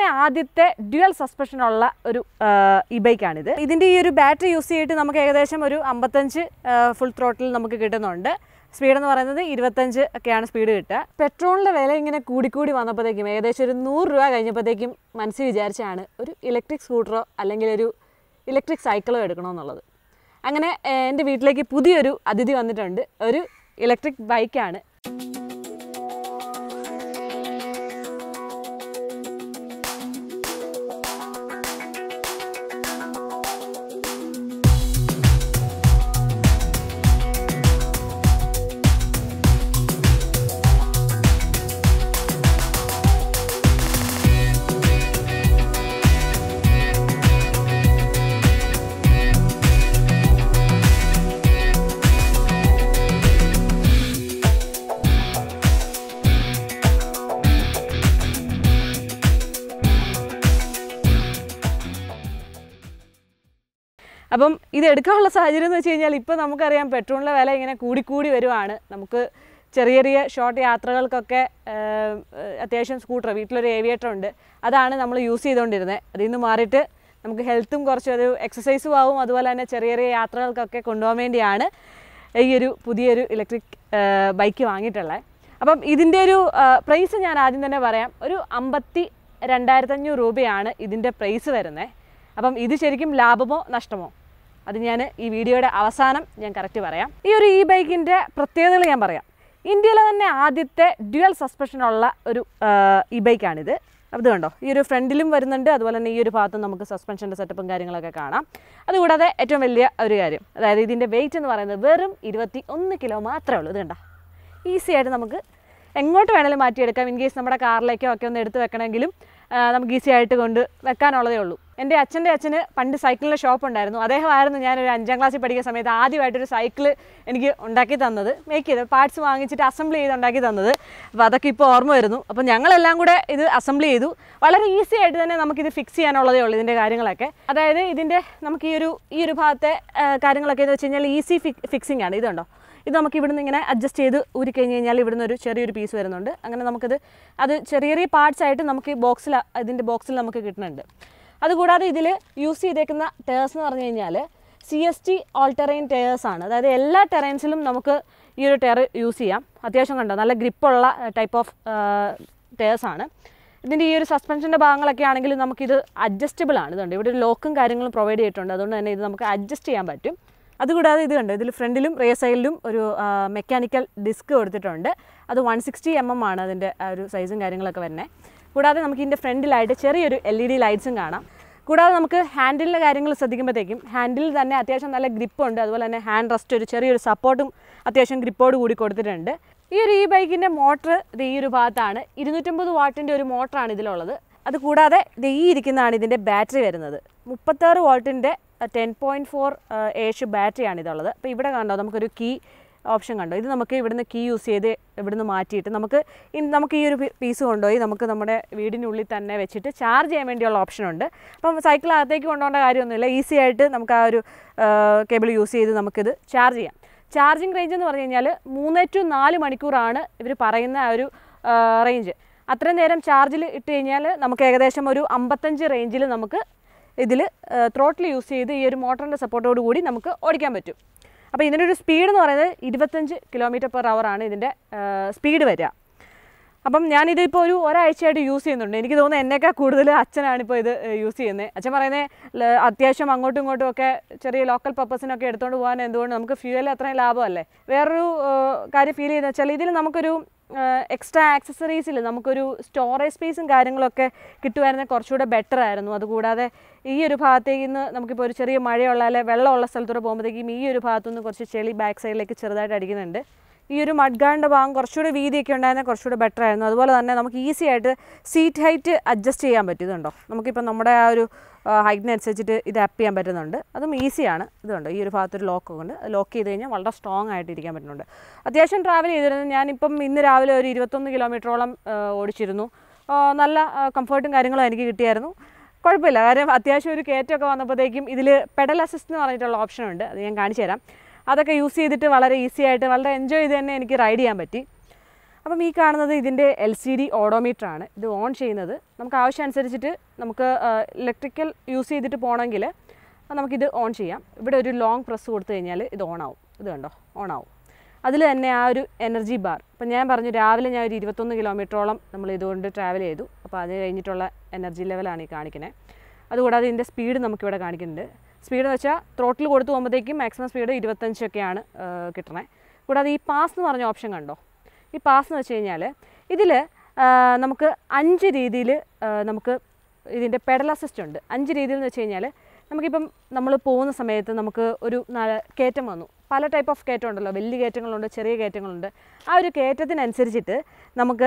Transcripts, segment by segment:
തന്നെ ആദ്യത്തെ ഡ്യുവൽ സസ്പെൻഷനുള്ള ഒരു ഇ ബൈക്കാണിത് ഇതിൻ്റെ ഈ ഒരു ബാറ്ററി യൂസ് ചെയ്തിട്ട് നമുക്ക് ഏകദേശം ഒരു അമ്പത്തഞ്ച് ഫുൾ ത്രോട്ടിൽ നമുക്ക് കിട്ടുന്നുണ്ട് സ്പീഡ് എന്ന് പറയുന്നത് ഇരുപത്തഞ്ച് ഒക്കെയാണ് സ്പീഡ് കിട്ടുക പെട്രോളിൻ്റെ വില ഇങ്ങനെ കൂടിക്കൂടി വന്നപ്പോഴത്തേക്കും ഏകദേശം ഒരു നൂറ് രൂപ കഴിഞ്ഞപ്പോഴത്തേക്കും മനസ്സിൽ വിചാരിച്ചാണ് ഒരു ഇലക്ട്രിക് സ്കൂട്ടറോ അല്ലെങ്കിൽ ഒരു ഇലക്ട്രിക് സൈക്കിളോ എടുക്കണമെന്നുള്ളത് അങ്ങനെ ഏഹ്, എൻ്റെ വീട്ടിലേക്ക് പുതിയൊരു അതിഥി വന്നിട്ടുണ്ട് ഒരു ഇലക്ട്രിക് ബൈക്കാണ് അപ്പം ഇത് എടുക്കാനുള്ള സാഹചര്യം എന്ന് വെച്ച് കഴിഞ്ഞാൽ ഇപ്പോൾ നമുക്കറിയാം പെട്രോളിൻ്റെ വില ഇങ്ങനെ കൂടിക്കൂടി വരുവാണ് നമുക്ക് ചെറിയ ചെറിയ ഷോർട്ട് യാത്രകൾക്കൊക്കെ ഏഹ്, ഏഹ്, അത്യാവശ്യം സ്കൂട്ടർ വീട്ടിലൊരു ഏവിയേറ്റർ ഉണ്ട് അതാണ് നമ്മൾ യൂസ് ചെയ്തുകൊണ്ടിരുന്നത് അതിൽ നിന്ന് മാറിയിട്ട് നമുക്ക് ഹെൽത്തും കുറച്ച് ഒരു എക്സസൈസും ആവും അതുപോലെ തന്നെ ചെറിയ ചെറിയ യാത്രകൾക്കൊക്കെ കൊണ്ടുപോകാൻ വേണ്ടിയാണ് ഈ ഒരു പുതിയൊരു ഇലക്ട്രിക് ബൈക്ക് വാങ്ങിയിട്ടുള്ളത് അപ്പം ഇതിൻ്റെ ഒരു പ്രൈസ് ഞാൻ ആദ്യം തന്നെ പറയാം ഒരു അമ്പത്തി രണ്ടായിരത്തഞ്ഞൂറ് രൂപയാണ് ഇതിൻ്റെ പ്രൈസ് വരുന്നത് അപ്പം ഇത് ശരിക്കും ലാഭമോ നഷ്ടമോ അത് ഞാൻ ഈ വീഡിയോയുടെ അവസാനം ഞാൻ കറക്റ്റ് പറയാം ഈ ഒരു ഇ ബൈക്കിൻ്റെ പ്രത്യേകതകൾ ഞാൻ പറയാം ഇന്ത്യയിലെ തന്നെ ആദ്യത്തെ ഡ്യുവൽ സസ്പെൻഷനുള്ള ഒരു ഇ ബൈക്കാണിത് അത് കണ്ടോ ഈ ഒരു ഫ്രണ്ടിലും വരുന്നുണ്ട് അതുപോലെ തന്നെ ഈ ഒരു ഭാഗത്തും നമുക്ക് സസ്പെൻഷൻ്റെ സെറ്റപ്പും കാര്യങ്ങളൊക്കെ കാണാം അതുകൂടാതെ ഏറ്റവും വലിയ ഒരു കാര്യം അതായത് ഇതിൻ്റെ വെയിറ്റ് എന്ന് പറയുന്നത് വെറും ഇരുപത്തി ഒന്ന് കിലോ മാത്രമേ ഉള്ളൂ ഇത് കണ്ടോ ഈസി ആയിട്ട് നമുക്ക് എങ്ങോട്ട് വേണമെങ്കിലും മാറ്റിയെടുക്കാം ഇൻ കേസ് നമ്മുടെ കാറിലേക്കോ ഒക്കെ ഒന്ന് എടുത്ത് വെക്കണമെങ്കിലും ആ, നമുക്ക് ഈസി ആയിട്ട് കൊണ്ട് വെക്കാനുള്ളതേ ഉള്ളൂ എൻ്റെ അച്ഛൻ്റെ അച്ഛന് പണ്ട് സൈക്കിളിൻ്റെ ഷോപ്പ് ഉണ്ടായിരുന്നു അദ്ദേഹമായിരുന്നു ഞാനൊരു അഞ്ചാം ക്ലാസ്സിൽ പഠിക്കുന്ന സമയത്ത് ആദ്യമായിട്ടൊരു സൈക്കിൾ എനിക്ക് ഉണ്ടാക്കി തന്നത് മേക്ക് ചെയ്ത് പാർട്സ് വാങ്ങിച്ചിട്ട് അസംബിൾ ചെയ്ത് ഉണ്ടാക്കി തന്നത് അപ്പോൾ അതൊക്കെ ഇപ്പോൾ ഓർമ്മ വരുന്നു അപ്പോൾ ഞങ്ങളെല്ലാം കൂടെ ഇത് അസംബിൾ ചെയ്തു വളരെ ഈസി ആയിട്ട് തന്നെ നമുക്കിത് ഫിക്സ് ചെയ്യാനുള്ളതേ ഉള്ളൂ ഇതിൻ്റെ കാര്യങ്ങളൊക്കെ അതായത് ഇതിൻ്റെ നമുക്ക് ഈ ഒരു ഈ ഒരു ഭാഗത്തെ ആ, കാര്യങ്ങളൊക്കെ എന്ന് വെച്ച് കഴിഞ്ഞാൽ ഈസി ഫിക്സിംഗ് ആണ് ഇതുണ്ടോ ഇത് നമുക്ക് ഇവിടുന്ന് ഇങ്ങനെ അഡ്ജസ്റ്റ് ചെയ്ത് ഊരി കഴിഞ്ഞ് കഴിഞ്ഞാൽ ഇവിടുന്ന് ഒരു ചെറിയൊരു പീസ് വരുന്നുണ്ട് അങ്ങനെ നമുക്കിത് അത് ചെറിയ ചെറിയ പാർട്സ് ആയിട്ട് നമുക്ക് ബോക്സിൽ ഇതിൻ്റെ ബോക്സിൽ നമുക്ക് കിട്ടുന്നുണ്ട് അതുകൂടാതെ ഇതിൽ യൂസ് ചെയ്തേക്കുന്ന ടേഴ്സ് എന്ന് പറഞ്ഞു കഴിഞ്ഞാൽ C S T all terrain tyres ആണ് അതായത് എല്ലാ ടെറൈൻസിലും നമുക്ക് ഈ ഒരു ടയർ യൂസ് ചെയ്യാം അത്യാവശ്യം കണ്ടോ നല്ല ഗ്രിപ്പുള്ള ടൈപ്പ് ഓഫ് ടയേഴ്സ് ആണ് ഇതിൻ്റെ ഈ ഒരു സസ്പെൻഷൻ്റെ ഭാഗങ്ങളൊക്കെ ആണെങ്കിൽ നമുക്കിത് അഡ്ജസ്റ്റബിൾ ആണ് ഇതുണ്ട് ഇവിടെ ഒരു ലോക്കും കാര്യങ്ങളും പ്രൊവൈഡ് ചെയ്തിട്ടുണ്ട് അതുകൊണ്ട് തന്നെ ഇത് നമുക്ക് അഡ്ജസ്റ്റ് ചെയ്യാൻ പറ്റും അതുകൂടാതെ ഇത് കണ്ടോ ഇതിൽ ഫ്രണ്ടിലും റിയർ സൈഡിലും ഒരു മെക്കാനിക്കൽ ഡിസ്ക് കൊടുത്തിട്ടുണ്ട് അത് വൺ സിക്സ്റ്റി എം എം ആണ് അതിൻ്റെ ആ ഒരു സൈസും കാര്യങ്ങളൊക്കെ വരുന്നത് കൂടാതെ നമുക്ക് ഇതിൻ്റെ ഫ്രണ്ടിലായിട്ട് ചെറിയൊരു എൽ ഇ ഡി ലൈറ്റ്സും കാണാം കൂടാതെ നമുക്ക് ഹാൻഡിലിൻ്റെ കാര്യങ്ങൾ ശ്രദ്ധിക്കുമ്പോഴത്തേക്കും ഹാൻഡിൽ തന്നെ അത്യാവശ്യം നല്ല ഗ്രിപ്പുണ്ട് അതുപോലെ തന്നെ ഹാൻഡ് റെസ്റ്റ് ഒരു ചെറിയൊരു സപ്പോർട്ടും അത്യാവശ്യം ഗ്രിപ്പോട് കൂടി കൊടുത്തിട്ടുണ്ട് ഈ ഒരു ഈ ബൈക്കിൻ്റെ മോട്ടർ ഇത് ഈ ഒരു ഭാഗത്താണ് ഇരുന്നൂറ്റമ്പത് വാട്ടിൻ്റെ ഒരു മോട്ടറാണ് ഇതിലുള്ളത് അത് കൂടാതെ ഇത് ഈ ഇരിക്കുന്നതാണ് ഇതിൻ്റെ ബാറ്ററി വരുന്നത് മുപ്പത്താറ് വോൾട്ടിൻ്റെ ടെൻ പോയിൻറ്റ് ഫോർ ഏഷ് ബാറ്ററിയാണ് ഇതുള്ളത് അപ്പോൾ ഇവിടെ കണ്ടോ നമുക്കൊരു കീ ഓപ്ഷൻ കണ്ടോ ഇത് നമുക്ക് ഇവിടുന്ന് കീ യൂസ് ചെയ്ത് ഇവിടുന്ന് മാറ്റിയിട്ട് നമുക്ക് ഇൻ- നമുക്ക് ഈ ഒരു പീസ് കൊണ്ടുപോയി നമുക്ക് നമ്മുടെ വീടിനുള്ളിൽ തന്നെ വെച്ചിട്ട് ചാർജ് ചെയ്യാൻ വേണ്ടിയുള്ള ഓപ്ഷൻ ഉണ്ട് അപ്പം സൈക്കിൾ അകത്തേക്ക് കൊണ്ടുപോകേണ്ട കാര്യമൊന്നുമില്ല ഈസി ആയിട്ട് നമുക്ക് ആ ഒരു കേബിൾ യൂസ് ചെയ്ത് നമുക്കിത് ചാർജ് ചെയ്യാം ചാർജിങ് റേഞ്ച് എന്ന് പറഞ്ഞു കഴിഞ്ഞാൽ മൂന്ന് ടു നാല് മണിക്കൂറാണ് ഇവർ പറയുന്ന ആ ഒരു റേഞ്ച് അത്രയും നേരം ചാർജിൽ ഇട്ട് കഴിഞ്ഞാൽ നമുക്ക് ഏകദേശം ഒരു അമ്പത്തഞ്ച് റേഞ്ചിൽ നമുക്ക് ഇതിൽ ത്രോട്ടിൽ യൂസ് ചെയ്ത് ഈ ഒരു മോട്ടറിൻ്റെ സപ്പോർട്ടോട് കൂടി നമുക്ക് ഓടിക്കാൻ പറ്റും അപ്പോൾ ഇതിൻ്റെ ഒരു സ്പീഡ് എന്ന് പറയുന്നത് ഇരുപത്തഞ്ച് കിലോമീറ്റർ പെർ അവർ ആണ് ഇതിൻ്റെ സ്പീഡ് വരിക അപ്പം ഞാനിതിപ്പോൾ ഒരു ഒരാഴ്ചയായിട്ട് യൂസ് ചെയ്യുന്നുണ്ട് എനിക്ക് തോന്നുന്നു എന്നേക്കാൾ കൂടുതൽ അച്ഛനാണിപ്പോൾ ഇത് യൂസ് ചെയ്യുന്നത് അച്ഛൻ പറയുന്നത് അത്യാവശ്യം അങ്ങോട്ടും ഇങ്ങോട്ടും ഒക്കെ ചെറിയ ലോക്കൽ പർപ്പസിനൊക്കെ എടുത്തുകൊണ്ട് പോകാൻ എന്തുകൊണ്ട് നമുക്ക് ഫ്യൂവൽ അത്രയും ലാഭമല്ലേ വേറൊരു ഏഹ്, കാര്യം ഫീൽ ചെയ്യുന്നത് വെച്ചാൽ ഇതിൽ നമുക്കൊരു എക്സ്ട്രാ ആക്സസറീസിൽ നമുക്കൊരു സ്റ്റോറേജ് സ്പേസും കാര്യങ്ങളൊക്കെ കിട്ടുമായിരുന്നെങ്കിൽ കുറച്ചുകൂടെ ബെറ്റർ ആയിരുന്നു അതുകൂടാതെ ഈ ഒരു ഭാഗത്തേക്ക് നിന്ന് നമുക്കിപ്പോൾ ഒരു ചെറിയ മഴയുള്ള അല്ലെ വെള്ളമുള്ള സ്ഥലത്തൂടെ പോകുമ്പോഴത്തേക്കും ഈ ഒരു ഭാഗത്തുനിന്ന് കുറച്ച് ചെളി ബാക്ക് സൈഡിലേക്ക് ചെറുതായിട്ട് അടിക്കുന്നുണ്ട് ഈ ഒരു മഡ്ഗാർഡിൻ്റെ ഭാഗം കുറച്ചുകൂടി വീതിയൊക്കെ ഉണ്ടായിരുന്നത് കുറച്ചുകൂടി ബെറ്റർ ആയിരുന്നു അതുപോലെ തന്നെ നമുക്ക് ഈസി ആയിട്ട് സീറ്റ് ഹൈറ്റ് അഡ്ജസ്റ്റ് ചെയ്യാൻ പറ്റുന്നുണ്ടോ നമുക്കിപ്പോൾ നമ്മുടെ ആ ഒരു ഹൈറ്റിനനുസരിച്ചിട്ട് ഇത് അപ്പ് ചെയ്യാൻ പറ്റുന്നുണ്ട് അതും ഈസിയാണ് ഇതുണ്ട് ഈ ഒരു ഭാഗത്തൊരു ലോക്ക് ഉണ്ട് ലോക്ക് ചെയ്ത് കഴിഞ്ഞാൽ വളരെ സ്ട്രോങ് ആയിട്ട് ഇരിക്കാൻ പറ്റുന്നുണ്ട് അത്യാവശ്യം ട്രാവൽ ചെയ്തിരുന്നു ഞാനിപ്പം ഇന്ന് രാവിലെ ഒരു ഇരുപത്തൊന്ന് കിലോമീറ്ററോളം ഓടിച്ചിരുന്നു ആ, നല്ല കംഫർട്ടും കാര്യങ്ങളും എനിക്ക് കിട്ടിയായിരുന്നു കുഴപ്പമില്ല കാര്യം അത്യാവശ്യം ഒരു കയറ്റമൊക്കെ വന്നപ്പോഴത്തേക്കും ഇതിൽ പെഡൽ അസിസ്റ്റ് എന്ന് പറഞ്ഞിട്ടുള്ള ഓപ്ഷൻ ഉണ്ട് അത് ഞാൻ കാണിച്ചു തരാം അതൊക്കെ യൂസ് ചെയ്തിട്ട് വളരെ ഈസി ആയിട്ട് വളരെ എൻജോയ് ചെയ്ത് തന്നെ എനിക്ക് റൈഡ് ചെയ്യാൻ പറ്റി അപ്പം ഈ കാണുന്നത് ഇതിൻ്റെ എൽ സി ഡി ഓഡോമീറ്റർ ആണ് ഇത് ഓൺ ചെയ്യുന്നത് നമുക്ക് ആവശ്യമനുസരിച്ചിട്ട് നമുക്ക് ഇലക്ട്രിക്കൽ യൂസ് ചെയ്തിട്ട് പോകണമെങ്കിൽ നമുക്കിത് ഓൺ ചെയ്യാം ഇവിടെ ഒരു ലോങ് പ്രസ് കൊടുത്തു കഴിഞ്ഞാൽ ഇത് ഓൺ ആവും ഇത് കണ്ടോ ഓൺ ആവും അതിൽ തന്നെ ആ ഒരു എനർജി ബാർ ഇപ്പം ഞാൻ പറഞ്ഞു രാവിലെ ഞാൻ ഒരു ഇരുപത്തൊന്ന് കിലോമീറ്ററോളം നമ്മൾ ഇതുകൊണ്ട് ട്രാവൽ ചെയ്തു അപ്പോൾ അത് കഴിഞ്ഞിട്ടുള്ള എനർജി ലെവലാണ് ഈ കാണിക്കുന്നത് അതുകൂടാതെ ഇതിൻ്റെ സ്പീഡ് നമുക്കിവിടെ കാണിക്കുന്നുണ്ട് സ്പീഡ് എന്ന് വെച്ചാൽ ത്രോട്ടിൽ കൊടുത്തു പോകുമ്പോഴത്തേക്കും മാക്സിമം സ്പീഡ് ഇരുപത്തഞ്ചൊക്കെയാണ് കിട്ടണേ കൂടാതെ ഈ പാസ് എന്ന് പറഞ്ഞ ഓപ്ഷൻ കണ്ടോ ഈ പാസ് എന്ന് വെച്ച് കഴിഞ്ഞാൽ ഇതിൽ നമുക്ക് അഞ്ച് രീതിയിൽ നമുക്ക് ഇതിൻ്റെ പെഡൽ അസിസ്റ്റ് ഉണ്ട് അഞ്ച് രീതിയിൽ എന്ന് വെച്ച് കഴിഞ്ഞാൽ നമുക്കിപ്പം നമ്മൾ പോകുന്ന സമയത്ത് നമുക്ക് ഒരു നാല് കയറ്റം വന്നു പല ടൈപ്പ് ഓഫ് കയറ്റം ഉണ്ടല്ലോ വലിയ കയറ്റങ്ങളുണ്ട് ചെറിയ കയറ്റങ്ങളുണ്ട് ആ ഒരു കയറ്റത്തിനനുസരിച്ചിട്ട് നമുക്ക്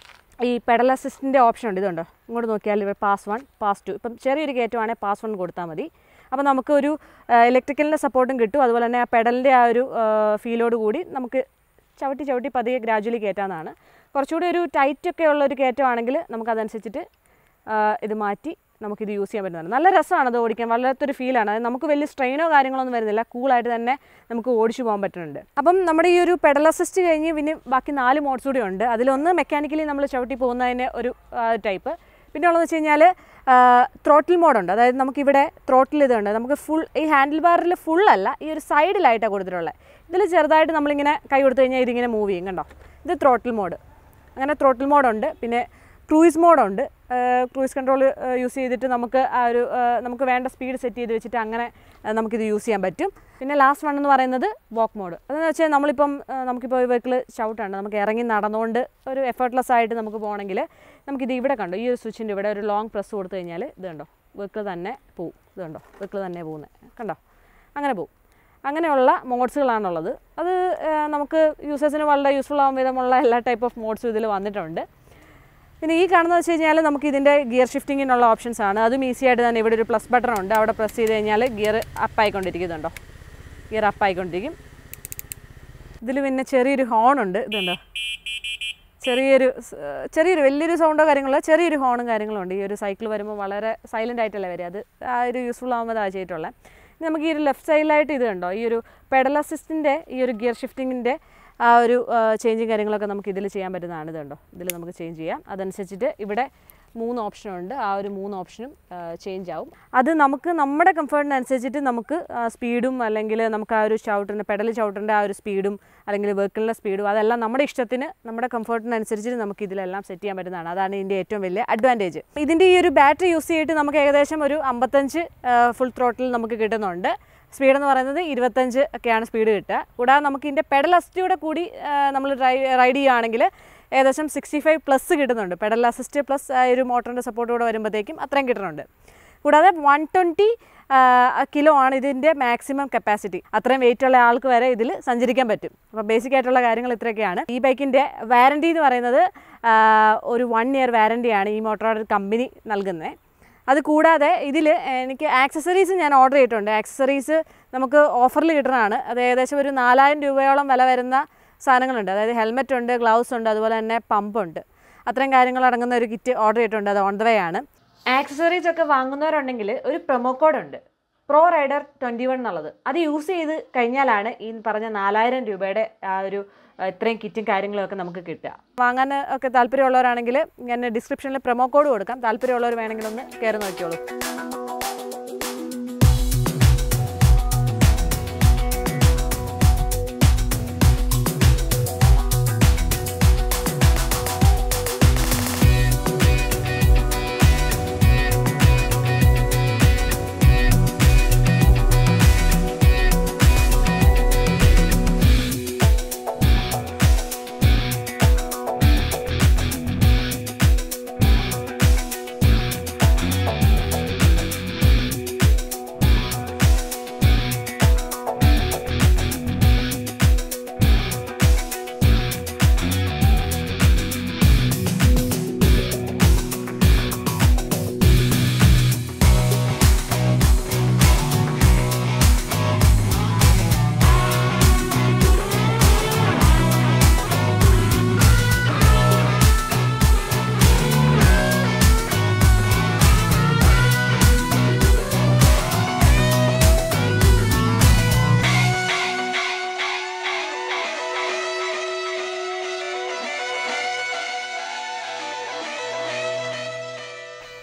ഈ പെഡൽ അസിസ്റ്റിൻ്റെ ഓപ്ഷൻ ഉണ്ട് ഇതുണ്ടോ ഇങ്ങോട്ട് നോക്കിയാൽ ഇവിടെ പാസ് വൺ പാസ് ടു ഇപ്പം ചെറിയൊരു കയറ്റമാണെങ്കിൽ പാസ് വൺ കൊടുത്താൽ മതി അപ്പോൾ നമുക്ക് ഒരു ഇലക്ട്രിക്കലിൻ്റെ സപ്പോർട്ടും കിട്ടും അതുപോലെ തന്നെ ആ പെഡലിൻ്റെ ആ ഒരു ഫീലോട് കൂടി നമുക്ക് ചവിട്ടി ചവിട്ടി പതിയെ ഗ്രാജുവലി കയറ്റാവുന്നതാണ് കുറച്ചുകൂടി ഒരു ടൈറ്റ് ഒക്കെ ഉള്ള ഒരു കയറ്റമാണെങ്കിൽ നമുക്കതനുസരിച്ചിട്ട് ആ, ഇത് മാറ്റി നമുക്കിത് യൂസ് ചെയ്യാൻ പറ്റുന്നതാണ് നല്ല രസമാണ് അത് ഓടിക്കാൻ വല്ലാത്തൊരു ഫീലാണ് അതായത് നമുക്ക് വലിയ സ്ട്രെയിനോ കാര്യങ്ങളൊന്നും വരുന്നില്ല കൂളായിട്ട് തന്നെ നമുക്ക് ഓടിച്ചു പോകാൻ പറ്റുന്നുണ്ട് അപ്പം നമ്മുടെ ഈ ഒരു പെഡൽ അസിസ്റ്റ് കഴിഞ്ഞ് പിന്നെ ബാക്കി നാല് മോഡ്സ് കൂടി ഉണ്ട് അതിലൊന്ന് മെക്കാനിക്കലി നമ്മൾ ചവിട്ടി പോകുന്നതിൻ്റെ ഒരു ടൈപ്പ് പിന്നെ ഉള്ളതെന്ന് വെച്ച് കഴിഞ്ഞാൽ ത്രോട്ടിൽ മോഡുണ്ട് അതായത് നമുക്കിവിടെ ത്രോട്ടിൽ ഇതുണ്ട് നമുക്ക് ഫുൾ ഈ ഹാൻഡിൽ ബാറിൽ ഫുൾ അല്ല ഈ ഒരു സൈഡിലായിട്ടാണ് കൊടുത്തിട്ടുള്ളത് ഇതിൽ ചെറുതായിട്ട് നമ്മളിങ്ങനെ കൈ കൊടുത്തു കഴിഞ്ഞാൽ ഇതിങ്ങനെ മൂവ് ചെയ്യും കണ്ടോ ഇത് ത്രോട്ടിൽ മോഡ് അങ്ങനെ ത്രോട്ടിൽ മോഡുണ്ട് പിന്നെ ക്രൂയിസ് മോഡുണ്ട് ക്രൂയിസ് കൺട്രോൾ യൂസ് ചെയ്തിട്ട് നമുക്ക് ആ ഒരു ആ, നമുക്ക് വേണ്ട സ്പീഡ് സെറ്റ് ചെയ്ത് വെച്ചിട്ട് അങ്ങനെ ആ, നമുക്കിത് യൂസ് ചെയ്യാൻ പറ്റും പിന്നെ ലാസ്റ്റ് വൺ എന്ന് പറയുന്നത് വാക്ക് മോഡ് അതെന്ന് വെച്ചാൽ നമ്മളിപ്പം ആ, നമുക്കിപ്പോൾ വെഹിക്കിൾ ചവിട്ടാണ് നമുക്ക് ഇറങ്ങി നടന്നുകൊണ്ട് ഒരു എഫേർട്ട്ലെസ് ആയിട്ട് നമുക്ക് പോകണമെങ്കിൽ നമുക്കിത് ഇവിടെ കണ്ടോ ഈ ഒരു സ്വിച്ചിൻ്റെ ഇവിടെ ഒരു ലോങ് പ്രസ് കൊടുത്തു കഴിഞ്ഞാൽ ഇത് കണ്ടോ വെഹിക്കിൾ തന്നെ പോവും ഇത് കണ്ടോ വെഹിക്കിൾ തന്നെ പോകുന്നത് കണ്ടോ അങ്ങനെ പോവും അങ്ങനെയുള്ള മോഡ്സുകളാണുള്ളത് അത് ആ, നമുക്ക് യൂസേഴ്സിന് വളരെ യൂസ്ഫുൾ ആവും വിധമുള്ള എല്ലാ ടൈപ്പ് ഓഫ് മോഡ്സും ഇതിൽ വന്നിട്ടുണ്ട് പിന്നെ ഈ കാണുന്നത് വെച്ച് കഴിഞ്ഞാൽ നമുക്ക് ഇതിൻ്റെ ഗിയർ ഷിഫ്റ്റിങ്ങിനുള്ള ഓപ്ഷൻസ് ആണ് അതും ഈസി ആയിട്ട് തന്നെ ഇവിടെ ഒരു പ്ലസ് ബട്ടൺ ഉണ്ട് അവിടെ പ്രസ് ചെയ്ത് കഴിഞ്ഞാൽ ഗിയർ അപ്പ് ആയിക്കൊണ്ടിരിക്കുന്നുണ്ടോ ഗിയർ അപ്പ് ആയിക്കൊണ്ടിരിക്കും ഇതിൽ പിന്നെ ചെറിയൊരു ഹോൺ ഉണ്ട് ഇതുണ്ടോ ചെറിയൊരു സ്- ചെറിയൊരു വലിയൊരു സൗണ്ടോ കാര്യങ്ങളോ ചെറിയൊരു ഹോണും കാര്യങ്ങളും ഉണ്ട് ഈ ഒരു സൈക്കിൾ വരുമ്പോൾ വളരെ സൈലൻ്റ് ആയിട്ടല്ലേ വരിക അത് ആ ഒരു യൂസ്ഫുൾ ആകുമ്പോൾ അതാണ് ചെയ്തിട്ടുള്ളത് ഇനി നമുക്ക് ഈ ഒരു ലെഫ്റ്റ് സൈഡിലായിട്ട് ഇത് കണ്ടോ ഈ ഒരു പെഡൽ അസിസ്റ്റിൻ്റെ ഈ ഒരു ഗിയർ ഷിഫ്റ്റിങ്ങിൻ്റെ ആ ഒരു ചേഞ്ചും കാര്യങ്ങളൊക്കെ നമുക്ക് ഇതിൽ ചെയ്യാൻ പറ്റുന്നതാണ് ഇത് കണ്ടോ ഇതിൽ നമുക്ക് ചേഞ്ച് ചെയ്യാം അതനുസരിച്ചിട്ട് ഇവിടെ മൂന്ന് ഓപ്ഷനുണ്ട് ആ ഒരു മൂന്ന് ഓപ്ഷനും ചേഞ്ച് ആവും അത് നമുക്ക് നമ്മുടെ കംഫർട്ടിനനുസരിച്ചിട്ട് നമുക്ക് സ്പീഡും അല്ലെങ്കിൽ നമുക്ക് ആ ഒരു ചവിട്ടിൻ്റെ പെഡൽ ചവിട്ടിൻ്റെ ആ ഒരു സ്പീഡും അല്ലെങ്കിൽ വെഹിക്കിളിൻ്റെ സ്പീഡും അതെല്ലാം നമ്മുടെ ഇഷ്ടത്തിന് നമ്മുടെ കംഫർട്ടിനനുസരിച്ചിട്ട് നമുക്ക് ഇതിലെല്ലാം സെറ്റ് ചെയ്യാൻ പറ്റുന്നതാണ് അതാണ് ഇതിൻ്റെ ഏറ്റവും വലിയ അഡ്വാൻറ്റേജ് ഇതിൻ്റെ ഈ ഒരു ബാറ്ററി യൂസ് ചെയ്തിട്ട് നമുക്ക് ഏകദേശം ഒരു അമ്പത്തഞ്ച് ഫുൾ ത്രോട്ടിൽ നമുക്ക് കിട്ടുന്നുണ്ട് സ്പീഡ് എന്ന് പറയുന്നത് ഇരുപത്തഞ്ച് ഒക്കെയാണ് സ്പീഡ് കിട്ടുക കൂടാതെ നമുക്ക് ഇതിൻ്റെ പെഡൽ അസിസ്റ്റൂടെ കൂടി നമ്മൾ റൈഡ് ചെയ്യുകയാണെങ്കിൽ ഏകദേശം സിക്സ്റ്റി ഫൈവ് പ്ലസ് കിട്ടുന്നുണ്ട് പെഡൽ അസിസ്റ്റ് പ്ലസ് ഒരു മോട്ടറിൻ്റെ സപ്പോർട്ട് കൂടെ വരുമ്പോഴത്തേക്കും അത്രയും കിട്ടുന്നുണ്ട് കൂടാതെ വൺ ട്വൻറ്റി കിലോ ആണ് ഇതിൻ്റെ മാക്സിമം കപ്പാസിറ്റി അത്രയും വെയിറ്റ് ഉള്ള ആൾക്ക് വരെ ഇതിൽ സഞ്ചരിക്കാൻ പറ്റും അപ്പോൾ ബേസിക് ആയിട്ടുള്ള കാര്യങ്ങൾ ഇത്രയൊക്കെയാണ് ഈ ബൈക്കിൻ്റെ വാറൻറ്റി എന്ന് പറയുന്നത് ആ, ഒരു വൺ ഇയർ വാറൻറ്റിയാണ് ഈ മോട്ടോർ കമ്പനി നൽകുന്നത് അത് കൂടാതെ ഇതിൽ എനിക്ക് ആക്സസറീസ് ഞാൻ ഓർഡർ ചെയ്തിട്ടുണ്ട് ആക്സസറീസ് നമുക്ക് ഓഫറിൽ കിട്ടുന്നതാണ് അത് ഏകദേശം ഒരു നാലായിരം രൂപയോളം വില വരുന്ന സാധനങ്ങളുണ്ട് അതായത് ഹെൽമെറ്റ് ഉണ്ട് ഗ്ലൗസ് ഉണ്ട് അതുപോലെ തന്നെ പമ്പുണ്ട് അത്രയും കാര്യങ്ങൾ അടങ്ങുന്ന ഒരു കിറ്റ് ഓർഡർ ചെയ്തിട്ടുണ്ട് അത് ഓൺ ദ വേ ആണ് ആക്സസറീസ് ഒക്കെ വാങ്ങുന്നവരുണ്ടെങ്കിൽ ഒരു പ്രൊമോ കോഡ് ഉണ്ട് പ്രോ റൈഡർ ട്വൻറ്റി വൺ എന്നുള്ളത് അത് യൂസ് ചെയ്ത് കഴിഞ്ഞാലാണ് ഈ പറഞ്ഞ നാലായിരം രൂപയുടെ ആ ഒരു ആ, ഇത്രയും കിറ്റും കാര്യങ്ങളും ഒക്കെ നമുക്ക് കിട്ടുക വാങ്ങാൻ ഒക്കെ താല്പര്യമുള്ളവരാണെങ്കിൽ ഞാൻ ഡിസ്ക്രിപ്ഷനിൽ പ്രൊമോ കോഡ് കൊടുക്കാം താല്പര്യമുള്ളവർ വേണമെങ്കിൽ ഒന്ന് കയറി നോക്കിയോളൂ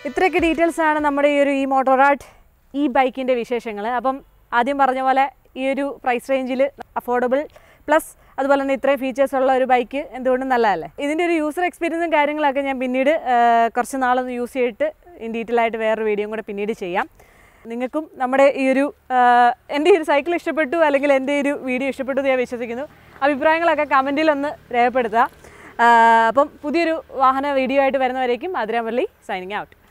ഇത്രയൊക്കെ ഡീറ്റെയിൽസ് ആണ് നമ്മുടെ ഈ ഒരു ഈ മോട്ടോറാട്ട് ഈ ബൈക്കിൻ്റെ വിശേഷങ്ങൾ അപ്പം ആദ്യം പറഞ്ഞ പോലെ ഈ ഒരു പ്രൈസ് റേഞ്ചിൽ അഫോർഡബിൾ പ്ലസ് അതുപോലെ തന്നെ ഇത്രയും ഫീച്ചേഴ്സ് ഉള്ള ഒരു ബൈക്ക് എന്തുകൊണ്ടും നല്ലതല്ലേ ഇതിൻ്റെ ഒരു യൂസർ എക്സ്പീരിയൻസും കാര്യങ്ങളൊക്കെ ഞാൻ പിന്നീട് ആ, കുറച്ച് നാളൊന്ന് യൂസ് ചെയ്തിട്ട് ഇൻ ഡീറ്റെയിൽ ആയിട്ട് വേറൊരു വീഡിയോയും കൂടെ പിന്നീട് ചെയ്യാം നിങ്ങൾക്കും നമ്മുടെ ഈ ഒരു ആ, എൻ്റെ ഈ ഒരു സൈക്കിൾ ഇഷ്ടപ്പെട്ടു അല്ലെങ്കിൽ എൻ്റെ ഈ ഒരു വീഡിയോ ഇഷ്ടപ്പെട്ടു എന്ന് ഞാൻ വിശ്വസിക്കുന്നു അഭിപ്രായങ്ങളൊക്കെ കമൻറ്റിൽ ഒന്ന് രേഖപ്പെടുത്തുക ആ, അപ്പം പുതിയൊരു വാഹന വീഡിയോ ആയിട്ട് വരുന്നവരേക്കും അതിരാമല്ലി സൈനിങ് ഔട്ട്